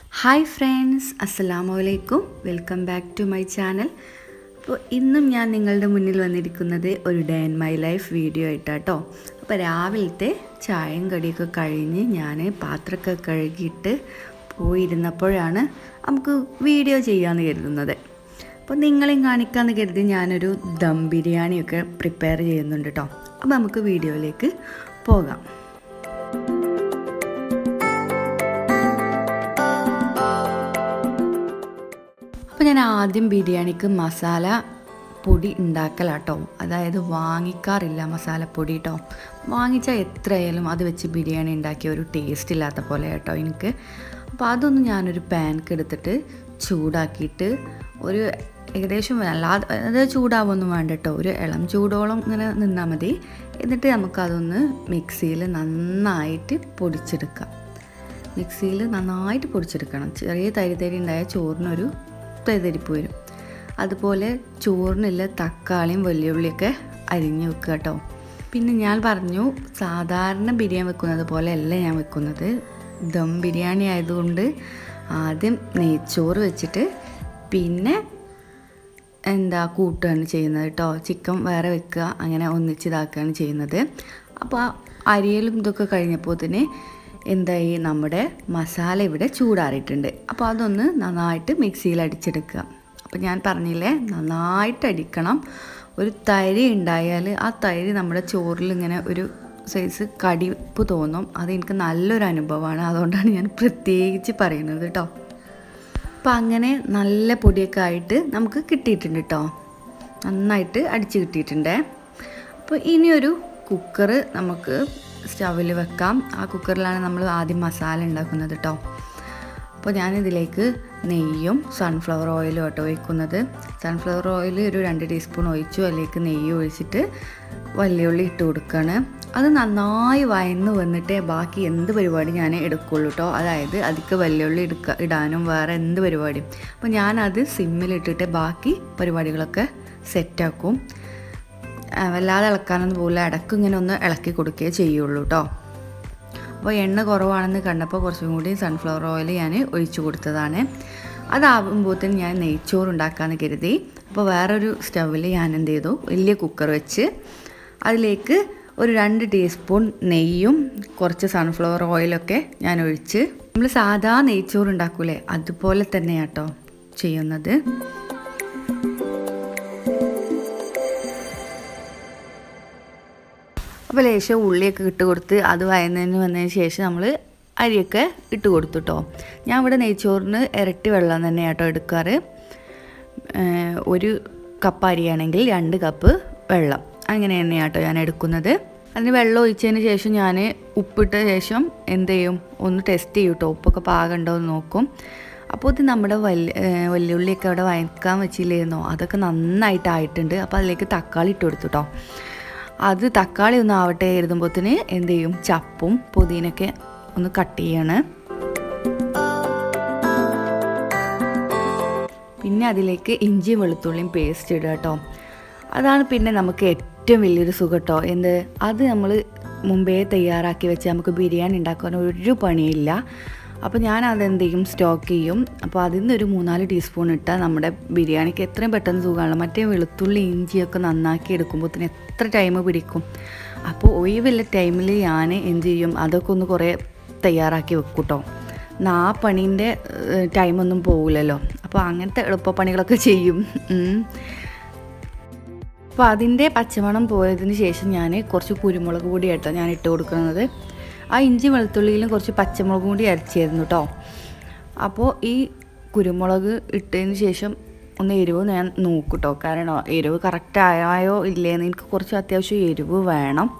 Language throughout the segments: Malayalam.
ഹായ് ഫ്രണ്ട്സ് അസ്സലാമു അലൈക്കും welcome back to my channel അപ്പോൾ ഇന്നും ഞാൻ നിങ്ങളുടെ മുന്നിൽ വന്നിരിക്കുന്നത് ഒരു day in my life video ആയിട്ടാട്ടോ അപ്പോൾ രാവിലത്തെ ചായയും കടിയൊക്കെ കഴിഞ്ഞ് ഞാൻ പാത്രമൊക്കെ കഴുകിയിട്ട് പോയിരുന്നപ്പോഴാണ് നമുക്ക് വീഡിയോ ചെയ്യാമെന്ന് കരുതുന്നത് അപ്പോൾ നിങ്ങളെയും കാണിക്കാമെന്ന് കരുതി ഞാനൊരു ദം ബിരിയാണിയൊക്കെ പ്രിപ്പയർ ചെയ്യുന്നുണ്ട് കേട്ടോ അപ്പോൾ നമുക്ക് വീഡിയോയിലേക്ക് പോകാം അപ്പോൾ ഞാൻ ആദ്യം ബിരിയാണിക്ക് മസാല പൊടി ഉണ്ടാക്കലാട്ടോ അതായത് വാങ്ങിക്കാറില്ല മസാലപ്പൊടി കേട്ടോ വാങ്ങിച്ചാൽ എത്രയായാലും അത് വെച്ച് ബിരിയാണി ഉണ്ടാക്കിയ ഒരു ടേസ്റ്റ് ഇല്ലാത്ത പോലെ കേട്ടോ എനിക്ക് അപ്പോൾ അതൊന്ന് ഞാനൊരു പാൻക്ക് എടുത്തിട്ട് ചൂടാക്കിയിട്ട് ഒരു ഏകദേശം അല്ലാതെ അത് ചൂടാവൊന്നും വേണ്ട കേട്ടോ ഒരു ഇളം ചൂടോളം ഇങ്ങനെ നിന്നാൽ മതി എന്നിട്ട് നമുക്കതൊന്ന് മിക്സിയിൽ നന്നായിട്ട് പൊടിച്ചെടുക്കാം മിക്സിയിൽ നന്നായിട്ട് പൊടിച്ചെടുക്കണം ചെറിയ തരി തരി ഉണ്ടായ ചോറിനൊരു തരിതരിപ്പ് വരും അതുപോലെ ചോറിനുള്ള തക്കാളിയും വെല്ലുള്ളിയൊക്കെ അരിഞ്ഞ് വെക്കുക കേട്ടോ പിന്നെ ഞാൻ പറഞ്ഞു സാധാരണ ബിരിയാണി വെക്കുന്നത് പോലെ അല്ല ഞാൻ വെക്കുന്നത് ദം ബിരിയാണി ആയതുകൊണ്ട് ആദ്യം നെയ്ച്ചോറ് വെച്ചിട്ട് പിന്നെ എന്താ കൂട്ടുകയാണ് ചെയ്യുന്നത് കേട്ടോ ചിക്കൻ വേറെ വെക്കുക അങ്ങനെ ഒന്നിച്ചിതാക്കുകയാണ് ചെയ്യുന്നത് അപ്പോൾ അരിയലും ഇതൊക്കെ കഴിഞ്ഞപ്പോൾ തന്നെ എന്തായി നമ്മുടെ മസാല ഇവിടെ ചൂടാറിയിട്ടുണ്ട് അപ്പോൾ അതൊന്ന് നന്നായിട്ട് മിക്സിയിൽ അടിച്ചെടുക്കുക അപ്പോൾ ഞാൻ പറഞ്ഞില്ലേ നന്നായിട്ട് അടിക്കണം ഒരു തരി ഉണ്ടായാൽ ആ തരി നമ്മുടെ ചോറിൽ ഇങ്ങനെ ഒരു സൈസ് കടിപ്പ് തോന്നും അത് എനിക്ക് നല്ലൊരു അനുഭവമാണ് അതുകൊണ്ടാണ് ഞാൻ പ്രത്യേകിച്ച് പറയുന്നത് കേട്ടോ അപ്പോൾ അങ്ങനെ നല്ല പൊടിയൊക്കെ ആയിട്ട് നമുക്ക് കിട്ടിയിട്ടുണ്ട് കേട്ടോ നന്നായിട്ട് അടിച്ച് കിട്ടിയിട്ടുണ്ട് അപ്പോൾ ഇനിയൊരു കുക്കർ നമുക്ക് സ്റ്റവിൽ വെക്കാം ആ കുക്കറിലാണ് നമ്മൾ ആദ്യം മസാല ഉണ്ടാക്കുന്നത് കേട്ടോ അപ്പോൾ ഞാനിതിലേക്ക് നെയ്യും സൺഫ്ലവർ ഓയിലും കേട്ടോ ഒഴിക്കുന്നത് സൺഫ്ലവർ ഓയിൽ ഒരു രണ്ട് ടീസ്പൂൺ ഒഴിച്ചു അതിലേക്ക് നെയ്യ് ഒഴിച്ചിട്ട് വലിയുള്ളി ഇട്ട് കൊടുക്കുകയാണ് അത് നന്നായി വയന്ന് വന്നിട്ടേ ബാക്കി എന്ത് പരിപാടി ഞാൻ എടുക്കുള്ളൂ കേട്ടോ അതായത് അതിക്ക് വലിയുള്ളി എടുക്കുക ഇടാനും വേറെ എന്ത് പരിപാടിയും അപ്പോൾ ഞാനത് സിമ്മിലിട്ടിട്ട് ബാക്കി പരിപാടികളൊക്കെ സെറ്റാക്കും വല്ലാതെ ഇളക്കാനൊന്നും പോകില്ല ഇടയ്ക്ക് ഇങ്ങനെ ഒന്ന് ഇളക്കി കൊടുക്കുകയേ ചെയ്യുള്ളൂ കേട്ടോ അപ്പോൾ എണ്ണ കുറവാണെന്ന് കണ്ടപ്പോൾ കുറച്ചും കൂടി സൺഫ്ലവർ ഓയിൽ ഞാൻ ഒഴിച്ചു കൊടുത്തതാണ് അതാകുമ്പോഴത്തേന് ഞാൻ നെയ്ച്ചോറ് ഉണ്ടാക്കാമെന്ന് കരുതി അപ്പോൾ വേറൊരു സ്റ്റവിൽ ഞാൻ എന്ത് ചെയ്തു വലിയ കുക്കർ വെച്ച് അതിലേക്ക് ഒരു രണ്ട് ടീസ്പൂൺ നെയ്യും കുറച്ച് സൺഫ്ലവർ ഓയിലൊക്കെ ഞാൻ ഒഴിച്ച് നമ്മൾ സാധാ നെയ്ച്ചോറ് ഉണ്ടാക്കൂലേ അതുപോലെ തന്നെയാട്ടോ ചെയ്യുന്നത് അപ്പോൾ ലേശം ഉള്ളിയൊക്കെ ഇട്ട് കൊടുത്ത് അത് വയന്നതിന് വന്നതിന് ശേഷം നമ്മൾ അരിയൊക്കെ ഇട്ട് കൊടുത്തു കേട്ടോ ഞാൻ ഇവിടെ നെയ്ച്ചോറിന് ഇരട്ടി വെള്ളം തന്നെ കേട്ടോ എടുക്കാറ് ഒരു കപ്പ് അരിയാണെങ്കിൽ രണ്ട് കപ്പ് വെള്ളം അങ്ങനെ തന്നെയാണ് കേട്ടോ ഞാൻ എടുക്കുന്നത് അതിന് വെള്ളം ഒഴിച്ചതിന് ശേഷം ഞാൻ ഉപ്പിട്ട ശേഷം എന്ത് ചെയ്യും ഒന്ന് ടെസ്റ്റ് ചെയ്യും കേട്ടോ ഉപ്പൊക്കെ പാകമുണ്ടോ എന്ന് നോക്കും അപ്പോൾ ഇത് നമ്മുടെ വലിയ വലിയുള്ളിയൊക്കെ അവിടെ വയക്കാൻ വെച്ചില്ലായിരുന്നോ അതൊക്കെ നന്നായിട്ട് ആയിട്ടുണ്ട് അപ്പോൾ അതിലേക്ക് തക്കാളി ഇട്ട് കൊടുത്തു കേട്ടോ അത് തക്കാളി ഒന്ന് ആവട്ടെ എഴുതുമ്പോഴത്തേന് എന്ത് ചെയ്യും ചപ്പും പുതിനൊക്കെ ഒന്ന് കട്ട് ചെയ്യാണ് പിന്നെ അതിലേക്ക് ഇഞ്ചിയും വെളുത്തുള്ളിയും പേസ്റ്റ് ഇടുക കേട്ടോ അതാണ് പിന്നെ നമുക്ക് ഏറ്റവും വലിയൊരു സുഖം കേട്ടോ എന്ത് അത് നമ്മൾ മുമ്പേ തയ്യാറാക്കി വെച്ച് നമുക്ക് ബിരിയാണി ഉണ്ടാക്കാൻ ഒരു പണിയില്ല അപ്പോൾ ഞാൻ അതെന്ത് ചെയ്യും സ്റ്റോക്ക് ചെയ്യും അപ്പോൾ അതിൽ നിന്ന് ഒരു മൂന്നാല് ടീസ്പൂൺ ഇട്ടാൽ നമ്മുടെ ബിരിയാണിക്ക് എത്രയും പെട്ടെന്ന് സുഖമാണല്ലോ മറ്റേ വെളുത്തുള്ളി ഇഞ്ചിയൊക്കെ നന്നാക്കി എടുക്കുമ്പോഴത്തേന് എത്ര ടൈം പിടിക്കും അപ്പോൾ ഒഴിവുള്ള ടൈമിൽ ഞാൻ എന്ത് ചെയ്യും അതൊക്കെ ഒന്ന് കുറേ തയ്യാറാക്കി വെക്കും കേട്ടോ എന്നാൽ ആ പണീൻ്റെ ടൈമൊന്നും പോകില്ലല്ലോ അപ്പോൾ അങ്ങനത്തെ എളുപ്പപ്പണികളൊക്കെ ചെയ്യും അപ്പോൾ അതിൻ്റെ പച്ചമണം പോയതിന് ശേഷം ഞാൻ കുറച്ച് കുരുമുളക് പൊടി കേട്ടോ ഞാൻ ഇട്ട് കൊടുക്കുന്നത് ആ ഇഞ്ചി വെളുത്തുള്ളിയിലും കുറച്ച് പച്ചമുളക് കൂടി അരച്ചായിരുന്നു കേട്ടോ അപ്പോൾ ഈ കുരുമുളക് ഇട്ടതിന് ശേഷം ഒന്ന് എരിവ് ഞാൻ നോക്കും കേട്ടോ കാരണം എരിവ് കറക്റ്റ് ആയോ ഇല്ലേന്ന് എനിക്ക് കുറച്ച് അത്യാവശ്യം എരിവ് വേണം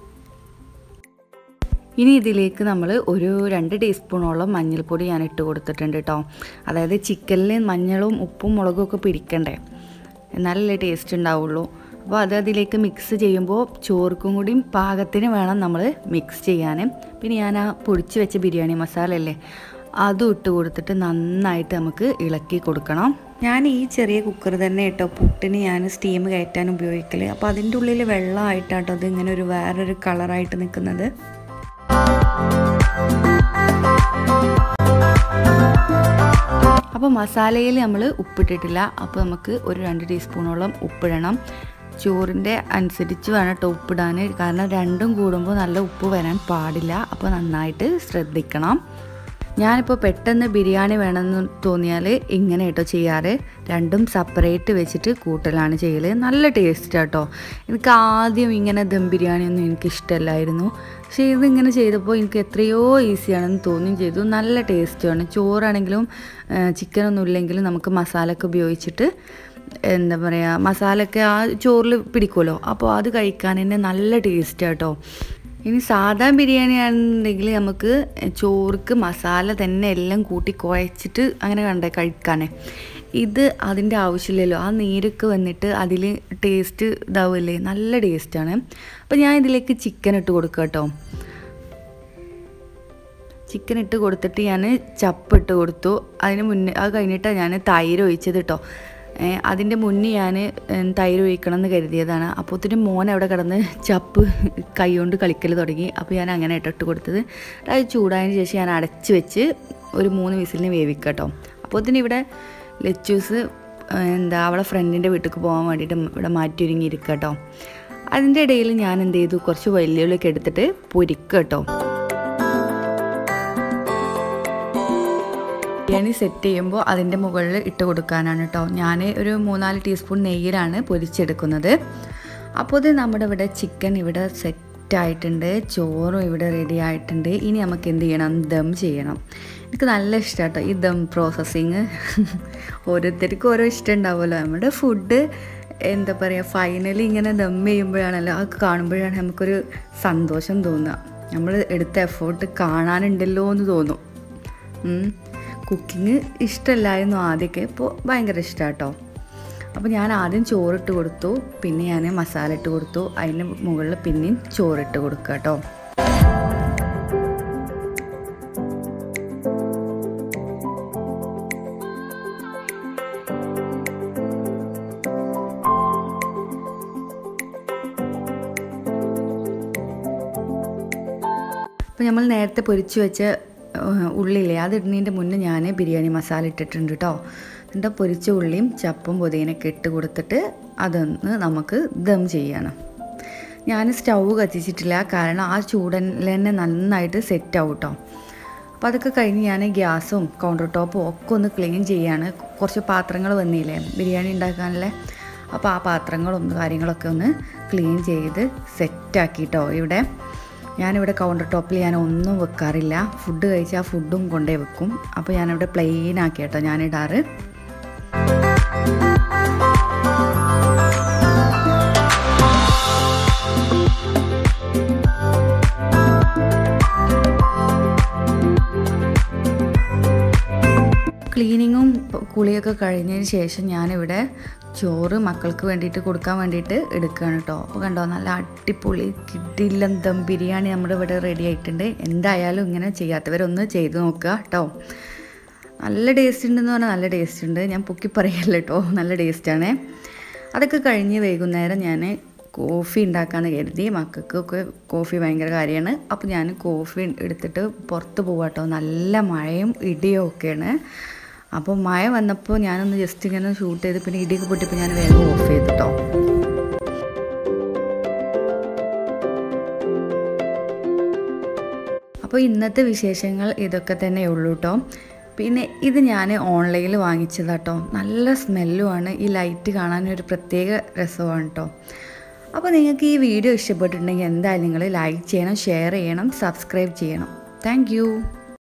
ഇനി ഇതിലേക്ക് നമ്മൾ ഒരു രണ്ട് ടീസ്പൂണോളം മഞ്ഞൾപ്പൊടി ഞാൻ ഇട്ട് കൊടുത്തിട്ടുണ്ട് കേട്ടോ അതായത് ചിക്കനിൽ മഞ്ഞളും ഉപ്പും മുളകും ഒക്കെ പിടിക്കണ്ടേ എന്നാലല്ലേ ടേസ്റ്റ് ഉണ്ടാവുള്ളൂ അപ്പോൾ അത് അതിലേക്ക് മിക്സ് ചെയ്യുമ്പോൾ ചോർക്കും കൂടി പാകത്തിന് വേണം നമ്മൾ മിക്സ് ചെയ്യാൻ പിന്നെ ഞാൻ ആ പൊടിച്ച് വെച്ച ബിരിയാണി മസാല അല്ലേ അതും ഇട്ട് കൊടുത്തിട്ട് നന്നായിട്ട് നമുക്ക് ഇളക്കി കൊടുക്കണം ഞാൻ ഈ ചെറിയ കുക്കർ തന്നെ കേട്ടോ പുട്ടിന് ഞാൻ സ്റ്റീം കയറ്റാൻ ഉപയോഗിക്കൽ അപ്പോൾ അതിൻ്റെ ഉള്ളിൽ വെള്ളമായിട്ടാട്ടോ അത് ഇങ്ങനെ ഒരു വേറൊരു കളറായിട്ട് നിൽക്കുന്നത് അപ്പോൾ മസാലയിൽ നമ്മൾ ഉപ്പിട്ടിട്ടില്ല അപ്പോൾ നമുക്ക് ഒരു രണ്ട് ടീസ്പൂണോളം ഉപ്പിടണം ചോറിൻ്റെ അനുസരിച്ച് വേണം കേട്ടോ ഉപ്പിടാൻ കാരണം രണ്ടും കൂടുമ്പോൾ നല്ല ഉപ്പ് വരാൻ പാടില്ല അപ്പോൾ നന്നായിട്ട് ശ്രദ്ധിക്കണം ഞാനിപ്പോൾ പെട്ടെന്ന് ബിരിയാണി വേണമെന്ന് തോന്നിയാൽ ഇങ്ങനെ കേട്ടോ ചെയ്യാറ് രണ്ടും സെപ്പറേറ്റ് വെച്ചിട്ട് കൂട്ടലാണ് ചെയ്യൽ നല്ല ടേസ്റ്റ് കേട്ടോ എനിക്ക് ആദ്യം ഇങ്ങനെ ദം ബിരിയാണിയൊന്നും എനിക്ക് ഇഷ്ടമല്ലായിരുന്നു പക്ഷേ ഇതിങ്ങനെ ചെയ്തപ്പോൾ എനിക്ക് എത്രയോ ഈസിയാണെന്ന് തോന്നുകയും ചെയ്തു നല്ല ടേസ്റ്റാണ് ചോറാണെങ്കിലും ചിക്കനൊന്നും ഇല്ലെങ്കിലും നമുക്ക് മസാലയൊക്കെ ഉപയോഗിച്ചിട്ട് എന്താ പറയുക മസാലയൊക്കെ ആ ചോറിൽ പിടിക്കുമല്ലോ അപ്പോൾ അത് കഴിക്കാൻ തന്നെ നല്ല ടേസ്റ്റ് കേട്ടോ ഇനി സാധാ ബിരിയാണി ആണെന്നുണ്ടെങ്കിൽ നമുക്ക് ചോർക്ക് മസാല തന്നെ എല്ലാം കൂട്ടി കുഴച്ചിട്ട് അങ്ങനെ കണ്ടേ കഴിക്കാനേ ഇത് അതിൻ്റെ ആവശ്യമില്ലല്ലോ ആ നീരൊക്കെ വന്നിട്ട് അതിൽ ടേസ്റ്റ് ഇതാവില്ലേ നല്ല ടേസ്റ്റാണ് അപ്പോൾ ഞാൻ ഇതിലേക്ക് ചിക്കൻ ഇട്ട് കൊടുക്കുക കേട്ടോ ചിക്കൻ ഇട്ട് കൊടുത്തിട്ട് ഞാൻ ചപ്പ് ഇട്ട് കൊടുത്തു അതിന് മുന്നേ അത് കഴിഞ്ഞിട്ടാണ് ഞാൻ തൈര് ഒഴിച്ചത് കേട്ടോ അതിൻ്റെ മുന്നേ ഞാൻ തൈര് ഒഴിക്കണം എന്ന് കരുതിയതാണ് അപ്പോഴത്തേന് മോൻ അവിടെ കിടന്ന് ചപ്പ് കൈകൊണ്ട് കളിക്കൽ തുടങ്ങി അപ്പോൾ ഞാൻ അങ്ങനെ ഇട്ടിട്ട് കൊടുത്തത് അത് ചൂടായതിന് ശേഷം ഞാൻ അടച്ച് വെച്ച് ഒരു മൂന്ന് വിസിലിന് വേവിക്കുക കേട്ടോ അപ്പോഴത്തേന് ഇവിടെ ലച്ചൂസ് എന്താ അവളെ ഫ്രണ്ടിൻ്റെ വീട്ടിലേക്ക് പോകാൻ വേണ്ടിയിട്ട് ഇവിടെ മാറ്റി ഒരുങ്ങി ഇരിക്കുക കേട്ടോ അതിൻ്റെ ഇടയിൽ ഞാൻ എന്ത് ചെയ്തു കുറച്ച് വലിയുള്ളിയൊക്കെ എടുത്തിട്ട് പൊരിക്കുക കേട്ടോ ബിരിയാണി സെറ്റ് ചെയ്യുമ്പോൾ അതിൻ്റെ മുകളിൽ ഇട്ട് കൊടുക്കാനാണ് കേട്ടോ ഞാൻ ഒരു മൂന്നാല് ടീസ്പൂൺ നെയ്യിലാണ് പൊരിച്ചെടുക്കുന്നത് അപ്പോൾ ഇത് നമ്മുടെ ഇവിടെ ചിക്കൻ ഇവിടെ സെറ്റായിട്ടുണ്ട് ചോറും ഇവിടെ റെഡി ആയിട്ടുണ്ട് ഇനി നമുക്ക് എന്ത് ചെയ്യണം ദം ചെയ്യണം എനിക്ക് നല്ല ഇഷ്ടം കേട്ടോ ഈ ദം പ്രോസസ്സിങ് ഓരോരുത്തർക്കും ഓരോ ഇഷ്ടം ഉണ്ടാവുമല്ലോ നമ്മുടെ ഫുഡ് എന്താ പറയുക ഫൈനലി ഇങ്ങനെ ദം ചെയ്യുമ്പോഴാണല്ലോ അത് കാണുമ്പോഴാണ് നമുക്കൊരു സന്തോഷം തോന്നുക നമ്മൾ എടുത്ത എഫേർട്ട് കാണാനുണ്ടല്ലോ എന്ന് തോന്നും കുക്കിംഗ് ഇഷ്ടമല്ലായിരുന്നു ആദ്യമൊക്കെ ഇപ്പോൾ ഭയങ്കര ഇഷ്ടമാണ് കേട്ടോ അപ്പോൾ ഞാൻ ആദ്യം ചോറിട്ട് കൊടുത്തു പിന്നെ ഞാൻ മസാല ഇട്ട് കൊടുത്തു അതിന് മുകളിൽ പിന്നെയും ചോറിട്ട് കൊടുക്കുക കേട്ടോ അപ്പോൾ നമ്മൾ നേരത്തെ പൊരിച്ചു വെച്ച ഉള്ളില്ലേ അത് ഇടുന്നതിൻ്റെ മുന്നേ ഞാൻ ബിരിയാണി മസാല ഇട്ടിട്ടുണ്ട് കേട്ടോ എന്നിട്ട് പൊരിച്ച ഉള്ളിയും ചപ്പും പുതിനൊക്കെ ഇട്ട് കൊടുത്തിട്ട് അതൊന്ന് നമുക്ക് ദം ചെയ്യണം ഞാൻ സ്റ്റൗ കത്തിച്ചിട്ടില്ല കാരണം ആ ചൂടൻ തന്നെ നന്നായിട്ട് സെറ്റ് ആവും കേട്ടോ അപ്പോൾ അതൊക്കെ കഴിഞ്ഞ് ഞാൻ ഗ്യാസും കൗണ്ടർ ടോപ്പും ഒക്കെ ഒന്ന് ക്ലീൻ ചെയ്യാണ് കുറച്ച് പാത്രങ്ങൾ വന്നില്ലേ ബിരിയാണി ഉണ്ടാക്കാനല്ലേ അപ്പോൾ ആ പാത്രങ്ങളും കാര്യങ്ങളൊക്കെ ഒന്ന് ക്ലീൻ ചെയ്ത് സെറ്റാക്കിട്ടോ ഇവിടെ ഞാനിവിടെ കൗണ്ടർ ടോപ്പിൽ ഞാൻ ഒന്നും വെക്കാറില്ല ഫുഡ് കഴിച്ചാൽ ഫുഡും കൊണ്ടേ വെക്കും അപ്പോൾ ഞാനിവിടെ പ്ലെയിൻ ആക്കി കേട്ടോ ഞാനിടാറ് ക്ലീനിങ്ങും കുളിയൊക്കെ കഴിഞ്ഞതിന് ശേഷം ഞാനിവിടെ ചോറ് മക്കൾക്ക് വേണ്ടിയിട്ട് കൊടുക്കാൻ വേണ്ടിയിട്ട് എടുക്കുകയാണ് കേട്ടോ അപ്പോൾ കണ്ടോ നല്ല അടിപൊളി കിഡില്ലം ദം ബിരിയാണി നമ്മുടെ ഇവിടെ റെഡി ആയിട്ടുണ്ട് എന്തായാലും ഇങ്ങനെ ചെയ്യാത്തവരൊന്ന് ചെയ്ത് നോക്കുക കേട്ടോ നല്ല ടേസ്റ്റ് ഉണ്ടെന്ന് പറഞ്ഞാൽ നല്ല ടേസ്റ്റ് ഉണ്ട് ഞാൻ പൊക്കി പറയല്ല കേട്ടോ നല്ല ടേസ്റ്റാണ് അതൊക്കെ കഴിഞ്ഞ് വൈകുന്നേരം ഞാൻ കോഫി ഉണ്ടാക്കാമെന്ന് കരുതി മക്കൾക്കൊക്കെ കോഫി ഭയങ്കര കാര്യമാണ് അപ്പോൾ ഞാൻ കോഫി എടുത്തിട്ട് പുറത്ത് പോവാട്ടോ നല്ല മഴയും ഇടിയും ഒക്കെയാണ് അപ്പോൾ മഴ വന്നപ്പോൾ ഞാനൊന്ന് ജസ്റ്റ് ഇങ്ങനെ ഷൂട്ട് ചെയ്ത് പിന്നെ ഇടിയൊക്കെ പൊട്ടിയപ്പോൾ ഞാൻ വേഗം ഓഫ് ചെയ്തിട്ടോ അപ്പോൾ ഇന്നത്തെ വിശേഷങ്ങൾ ഇതൊക്കെ തന്നെ ഉള്ളൂ കേട്ടോ പിന്നെ ഇത് ഞാൻ ഓൺലൈനിൽ വാങ്ങിച്ചതാട്ടോ നല്ല സ്മെല്ലുമാണ് ഈ ലൈറ്റ് കാണാൻ ഒരു പ്രത്യേക രസമാണ് കേട്ടോ അപ്പോൾ നിങ്ങൾക്ക് ഈ വീഡിയോ ഇഷ്ടപ്പെട്ടിട്ടുണ്ടെങ്കിൽ എന്തായാലും നിങ്ങൾ ലൈക്ക് ചെയ്യണം ഷെയർ ചെയ്യണം സബ്സ്ക്രൈബ് ചെയ്യണം താങ്ക്